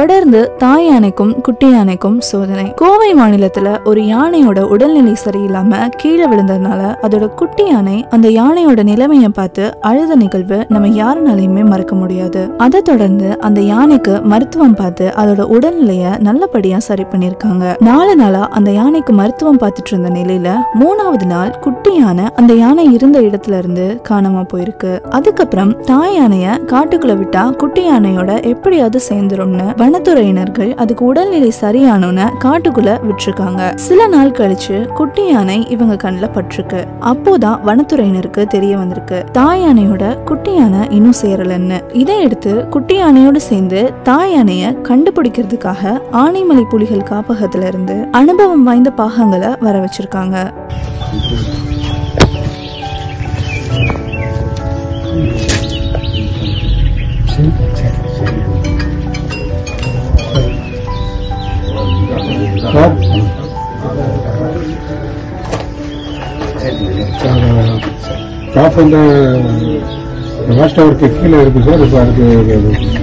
தொடர்ந்து தாய் யானைக்கும் குட்டி யானைக்கும் சோதனை கோவை மாநிலத்துல ஒரு யானையோட உடல்நிலை சரியில்லாம கீழே விழுந்ததுனால அதோட குட்டி யானை அந்த யானையோட நிலைமையை பார்த்து அழுத நிகழ்வு நம்ம யாருனாலையுமே மறக்க முடியாது அதை தொடர்ந்து அந்த யானைக்கு மருத்துவம் பார்த்து அதோட உடல்நிலைய நல்லபடியா சரி பண்ணிருக்காங்க நாலு நாளா அந்த யானைக்கு மருத்துவம் பார்த்துட்டு இருந்த நிலையில மூணாவது நாள் குட்டி யானை அந்த யானை இருந்த இடத்துல இருந்து காணாம போயிருக்கு அதுக்கப்புறம் தாய் யானைய காட்டுக்குள்ள விட்டா குட்டி யானையோட எப்படியாவது சேர்ந்துரும்னு வனத்துறையினர்கள் அதுக்கு உடல்நிலை சரியானோன்னு காட்டுக்குள்ள விட்டுருக்காங்க சில நாள் கழிச்சு குட்டி யானை இவங்க கண்ணில் பட்டிருக்கு அப்போதான் வனத்துறையினருக்கு தெரிய வந்திருக்கு தாய் யானையோட குட்டி யானை இன்னும் சேரலன்னு இதை எடுத்து குட்டி யானையோட சேர்ந்து தாய் யானைய கண்டுபிடிக்கிறதுக்காக ஆனைமலை புலிகள் காப்பகத்துல இருந்து அனுபவம் வாய்ந்த பாகங்களை வர வச்சிருக்காங்க டாப் அந்த வாஸ்ட் டவருக்கு கீழே இருக்கு சார் இப்போ அதுக்கு